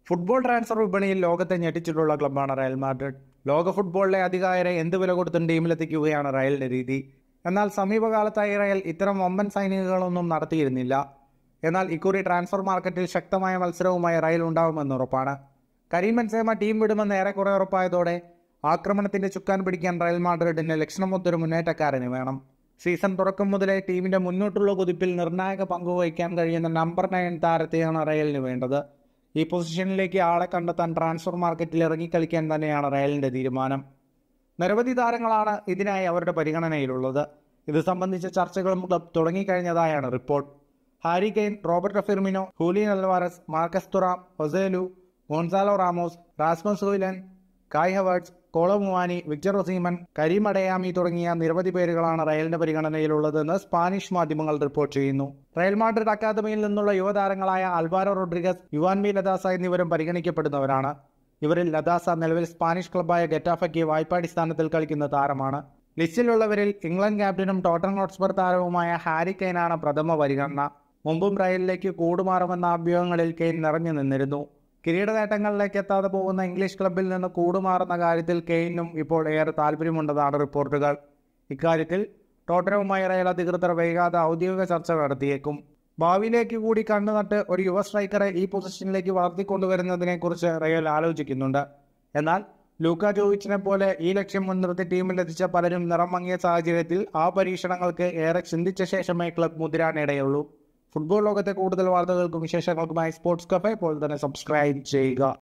football transfer വിപണിയിൽ ലോകത്തെ ഞെട്ടിച്ചിട്ടുള്ള ക്ലബ്ബാണ് Real Madrid ലോക ഫുട്ബോളിലെ അധികായരെ എന്ത് വില കൊടുത്തും ടീമിലെത്തിക്കുകയാണ് റയലിന്റെ രീതി എന്നാൽ സമീപകാലത്തായി റയൽ ഇത്തരം വമ്പൻ സൈനികങ്ങളൊന്നും നടത്തിയിരുന്നില്ല എന്നാൽ ഇക്കുറി ട്രാൻസ്ഫർ മാർക്കറ്റിൽ ശക്തമായ മത്സരവുമായി റയൽ ഉണ്ടാവുമെന്ന് ഉറപ്പാണ് കരീം ബെൻസേമ ടീം വിടുമെന്ന് ഏറെക്കുറെ ഉറപ്പായതോടെ ആക്രമണത്തിന്റെ ചുക്കാൻ പിടിക്കാൻ റയൽ മാഡ്രിഡിന് ലക്ഷണമൊത്തൊരു മുന്നേറ്റക്കാരന് വേണം സീസൺ തുടക്കം മുതലേ ടീമിന്റെ മുന്നോട്ടുള്ള കുതിപ്പിൽ നിർണായക പങ്കുവഹിക്കാൻ കഴിയുന്ന നമ്പർ നയൻ താരത്തെയാണ് റയലിന് വേണ്ടത് ഈ പൊസിഷനിലേക്ക് ആളെ കണ്ടെത്താൻ ട്രാൻസ്ഫർ മാർക്കറ്റിൽ ഇറങ്ങിക്കളിക്കാൻ തന്നെയാണ് റയലിന്റെ തീരുമാനം നിരവധി താരങ്ങളാണ് ഇതിനായി അവരുടെ പരിഗണനയിലുള്ളത് ഇത് സംബന്ധിച്ച ചർച്ചകളും ക്ലബ് തുടങ്ങിക്കഴിഞ്ഞതായാണ് report Harry Kane Roberto Firmino Julian Alvarez Marcus Thuram Joselu Gonzalo Ramos Rasmus Hojlund Kai Havertz Kolo Muani Victor Osimhen Karim Adeyemi തുടങ്ങിയ നിരവധി പേരുകളാണ് റയലിന്റെ പരിഗണനയിലുള്ളതെന്ന് സ്പാനിഷ് മാധ്യമങ്ങൾ റിപ്പോർട്ട് ചെയ്യുന്നു റയൽ മാഡ്രിഡ് അക്കാദമിയിൽ നിന്നുള്ള യുവതാരങ്ങളായ അൽവാരോ റോഡ്രിഗസ് യുവാൻമി ലദാസ എന്നിവരും പരിഗണിക്കപ്പെടുന്നവരാണ് ഇവരിൽ ലദാസ നിലവിൽ സ്പാനിഷ് ക്ലബ്ബായ ഗെറ്റാഫയ്ക്ക് വായ്പാടിസ്ഥാനത്തിൽ കളിക്കുന്ന താരമാണ് ലിസ്റ്റിലുള്ളവരിൽ ഇംഗ്ലണ്ട് ക്യാപ്റ്റനും ടോട്ടൻ ഹോട്ട്സ്പർ താരവുമായ ഹാരി കെയ്നാണ് പ്രഥമ പരിഗണന മുമ്പും റയലിലേക്ക് കൂടുമാറുമെന്ന അഭ്യൂഹങ്ങളിൽ കെയ്ൻ നിറഞ്ഞു നിന്നിരുന്നു കിരീട നേട്ടങ്ങളിലേക്ക് എത്താതെ പോകുന്ന ഇംഗ്ലീഷ് ക്ലബിൽ നിന്ന് കൂടുമാറുന്ന കാര്യത്തിൽ കെയ്നും ഇപ്പോൾ ഏറെ താല്പര്യമുണ്ടെന്നാണ് റിപ്പോർട്ടുകൾ ഇക്കാര്യത്തിൽ ടോട്ടനവുമായി റയൽ അധികൃതർ വൈകാതെ ഔദ്യോഗിക ചർച്ച നടത്തിയേക്കും ഭാവിയിലേക്ക് കൂടി കണ്ണുനട്ട് ഒരു യുവ സ്ട്രൈക്കറെ ഈ പൊസിഷനിലേക്ക് വളർത്തിക്കൊണ്ടുവരുന്നതിനെക്കുറിച്ച് റയൽ ആലോചിക്കുന്നുണ്ട് എന്നാൽ ലൂക്ക ജോവിച്ചിനെ പോലെ ഈ ലക്ഷ്യം മുൻനിർത്തി ടീമിലെത്തിച്ച പലരും നിറം മങ്ങിയ സാഹചര്യത്തിൽ ആ പരീക്ഷണങ്ങൾക്ക് ഏറെ ചിന്തിച്ച ശേഷമേ ക്ലബ് മുതിരാനിടയുള്ളൂ ഫുട്ബോൾ ലോകത്തെ കൂടുതൽ വാർത്തകൾക്കും വിശേഷങ്ങൾക്കുമായി സ്പോർട്സ് കഫേ ഇപ്പോൾ തന്നെ സബ്സ്ക്രൈബ് ചെയ്യുക